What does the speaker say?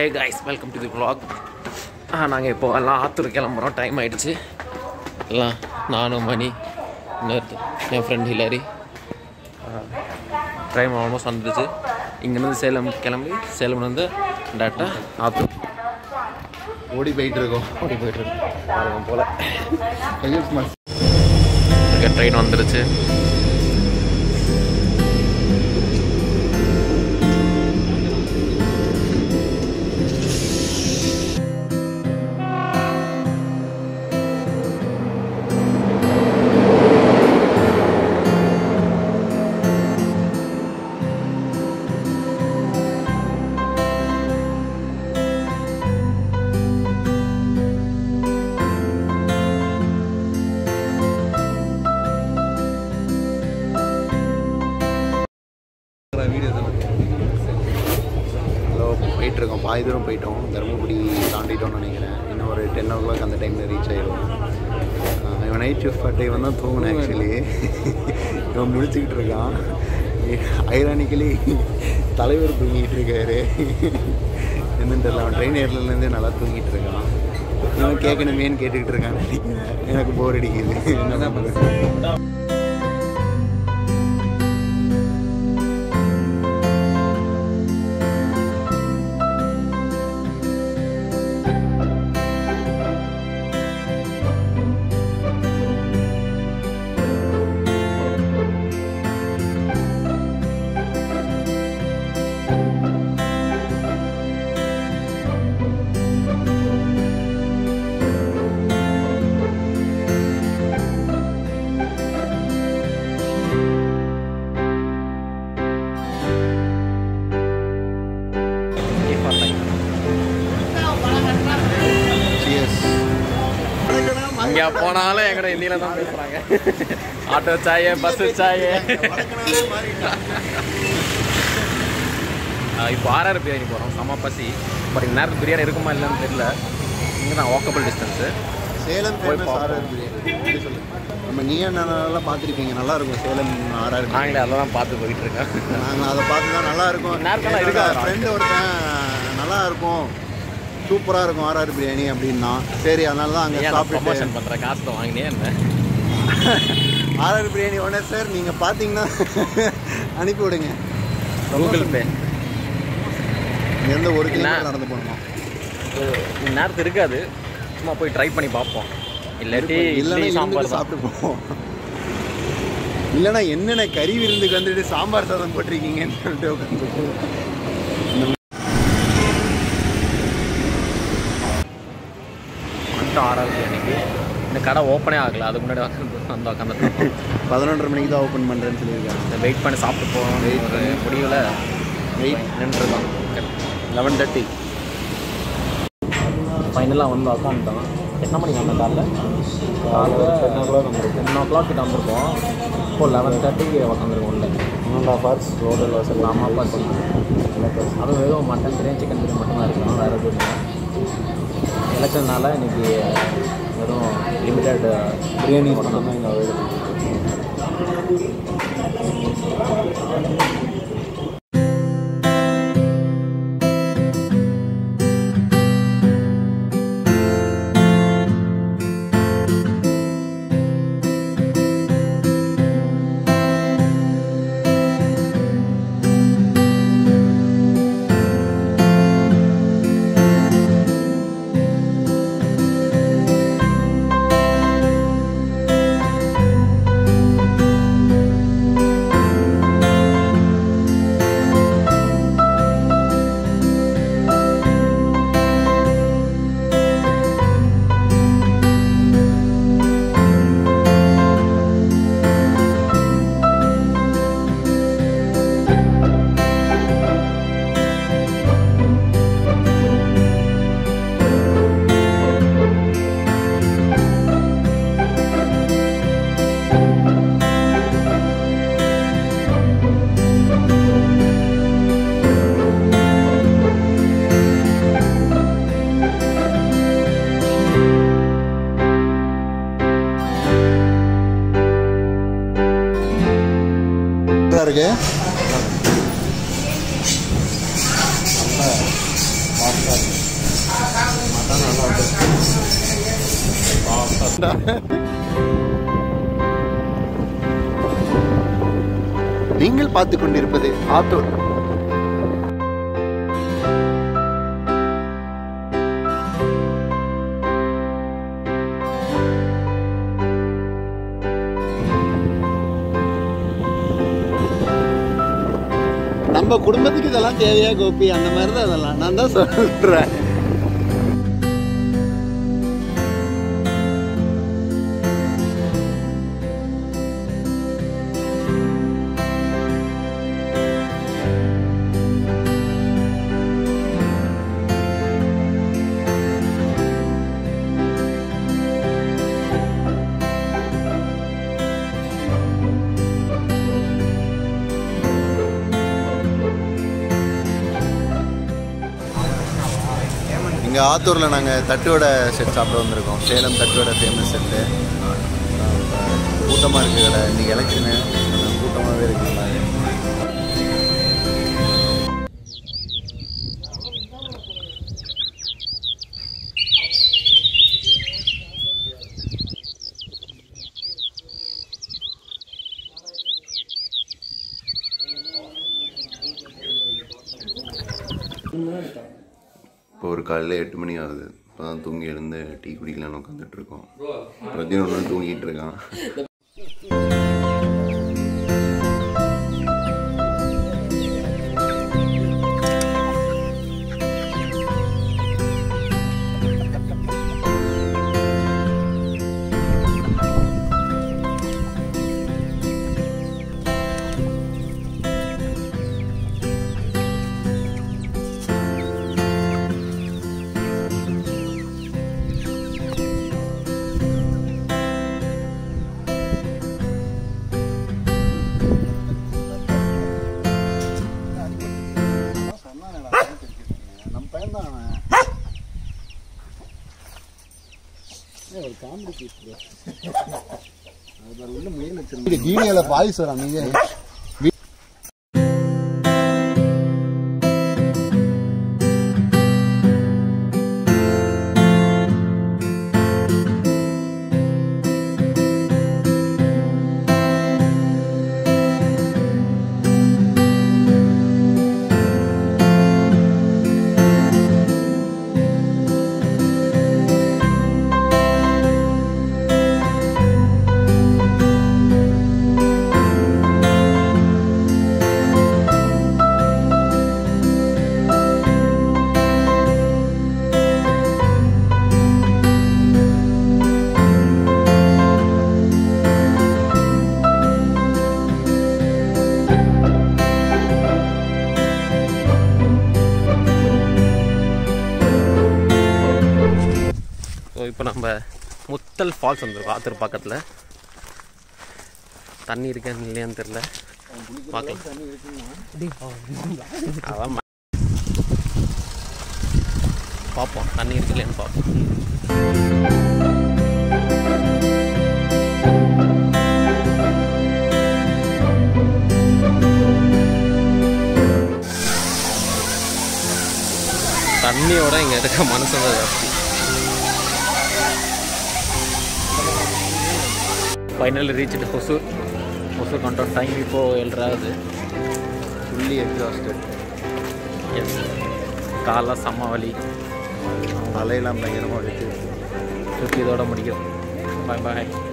Hey guys welcome to the vlog ஆ நாங்கள் இப்போ எல்லாம் ஆத்தூர் கிளம்புறோம் டைம் ஆயிடுச்சு எல்லாம் நானும் மணி இன்னொருத்த என் ஃப்ரெண்ட் ஹிலாரி டைம் ஆல்மோஸ்ட் வந்துடுச்சு இங்கேருந்து சேலம் கிளம்பி சேலம் வந்து டேட்டா ஆத்தூர் ஓடி போயிட்டு இருக்கோம் ஓடி போயிட்டுருக்கு போல் கையில் சும்மா ட்ரெயின் வந்துருச்சு ஹலோ போயிட்டு இருக்கோம் பாதி தூரம் போயிட்டோம் தருமபுரி தாண்டிட்டோம்னு நினைக்கிறேன் இன்னும் ஒரு டென் ஓ கிளாக் அந்த டைமில் ரீச் ஆகிடும் இவன் நைட் ஷிஃப்ட் பட் இவன் தான் தூங்கினேன் ஆக்சுவலி இவன் முடிச்சுக்கிட்டு இருக்கான் ஐரானிக்கலி தலைவர் தூங்கிட்டு இருக்காரு என்னன்னு தெரியல அவன் ட்ரெயின் ஏர்லேருந்தே நல்லா தூங்கிட்டு இருக்கான் இவன் கேட்கணுமேன்னு கேட்டுக்கிட்டு இருக்கான்னு நினைக்கிறேன் எனக்கு போர் அடிக்குது என்ன பண்ணுறது Cheers. இங்கே போனாலும் எங்கட ஹிந்தியில் தான் பேசுகிறாங்க ஆட்டோ சாயே பஸ்ஸு சாயே இப்போ ஆர்ஆர் பிரியாணி போகிறோம் செம்ம பசி பட் இந்த நேரத்துக்கு பிரியாணி இருக்குமா இல்லைன்னு தெரியல இங்கே தான் வாக்கபிள் டிஸ்டன்ஸு சேலம் போய் ஃபேமஸ் பார்ப்போம். ஆர்ஆர் பிரியாணி அப்படி சொல்லு. நம்ம நீ என்னென்னலாம் பார்த்துருப்பீங்க நல்லா இருக்கும் சேலம் ஆர்ஆர் பிரியாணி நாங்களே அதெல்லாம் பார்த்து போயிட்டு இருக்கோம் நாங்கள் அதை பார்த்து தான் நல்லா இருக்கும் நேரத்துல இருக்காது. ஃப்ரெண்டு ஒருத்தன் நல்லா இருக்கும் சூப்பராக இருக்கும் ஆர்ஆர் பிரியாணி அப்படின்னா சரி அதனால தான் அங்கே ஏன் சாப்பிட்டு ப்ரொமோஷன் பண்ணுற காசு தான் வாங்கினே என்ன ஆர்ஆர் பிரியாணி உடனே சார் நீங்கள் பார்த்தீங்கன்னா அனுப்பி விடுங்க கூகுள் பே இங்கேருந்து ஒரு என்ன? கிலோமீட்டர் நடந்து போகணுமா இந்த நேரத்து இருக்காது சும்மா போய் ட்ரை பண்ணி பார்ப்போம் இல்லாட்டி இல்லைன்னா இட்லி சாம்பார் இருந்துட்டு தான் சாப்பிட்டு போவோம் இல்லைன்னா என்னென்ன கறி விருந்துக்கு வந்துட்டு சாம்பார் சாதம் போட்டிருக்கீங்கன்னு சொல்லிட்டு உட்காந்து வந்துட்டோம் ஆறாவது பிரியாணிக்கு இந்த கடை ஓப்பனே ஆகல அதுக்கு முன்னாடி வந்து வந்து உட்காந்துருக்கோம் பதினொன்றரை மணிக்கு தான் ஓப்பன் பண்ணுறேன்னு சொல்லியிருக்காங்க வெயிட் பண்ணி சாப்பிட்டு போகணும் Wait ஒரு முடிவில் வெயிட் நின்றுருக்கோம் லெவன் தேர்ட்டி ஃபைனலாக வந்து உட்காந்துட்டோம் எத்தனை மணிக்கு வந்த காலைல காலைல டென் ஓ கிளாக் வந்துருக்கோம் டென் ஓ கிளாக் கிட்ட வந்திருக்கோம் இப்போ லெவன் தேர்ட்டிக்கு உட்காந்துருக்கோம் உள்ள ஒன் அண்ட் ஹாஃப் ஹவர்ஸ் ரோடில் வசதி ஆமாம் பஸ் அதுவும் வெறும் மட்டன் பிரியாணி சிக்கன் பிரியாணி மட்டும் தான் இருக்கும் வேறு எதுவும் இல்லை எலெக்ஷன்னால இன்னைக்கு வெறும் லிமிட்டட் பிரியாணி மட்டும் தான் இங்கே மட்டன் நல்லா வந்து நீங்கள் பார்த்து கொண்டிருப்பது ஆத்தூர் நம்ம குடும்பத்துக்கு இதெல்லாம் தேவையா கோபி அந்த மாதிரி தான் அதெல்லாம் நான் தான் சொல்றேன் இங்கே ஆத்தூரில் நாங்கள் தட்டுவடை செட் சாப்பிட வந்திருக்கோம் சேலம் தட்டுவடை ஃபேமஸ் செட்டு கூட்டமாக இருக்குது கடை இன்றைக்கி எலெக்ஷனு கூட்டமாகவே இருக்குங்களா இப்போ ஒரு காலையில் எட்டு மணி ஆகுது இப்போ தான் தூங்கி எழுந்து டீ குடிக்கலான்னு உட்காந்துட்டு இருக்கோம் பிரதியும் ஒன்று தூங்கிட்டு இருக்கான் நம்ம பையன் தான் அவன் ஒரு காமெடி பீஸ் அது உள்ள முயல் வச்சிருந்தேன் வீடியோவில் வாய்ஸ் வர நீங்க ஸோ இப்போ நம்ம முத்தல் ஃபால்ஸ் வந்திருக்கோம் ஆத்தூர் பக்கத்தில் தண்ணி இருக்கான்னு இல்லையான்னு தெரில பார்க்கலாம் அதான் ம- பார்ப்போம் தண்ணி இருக்கு இல்லையான்னு பார்ப்போம் தண்ணியோட இங்கே இருக்க மனசு தான் ஜாஸ்தி final reached Hosur Hosur control time இப்போது ஏழ்றாவது ஃபுல்லி எக்ஸாஸ்டட் எஸ் காலைல செம்ம வலி தலையெல்லாம் பயங்கரமாக வலிச்சு சுற்றி இதோட முடிக்கும் பாய் பாய்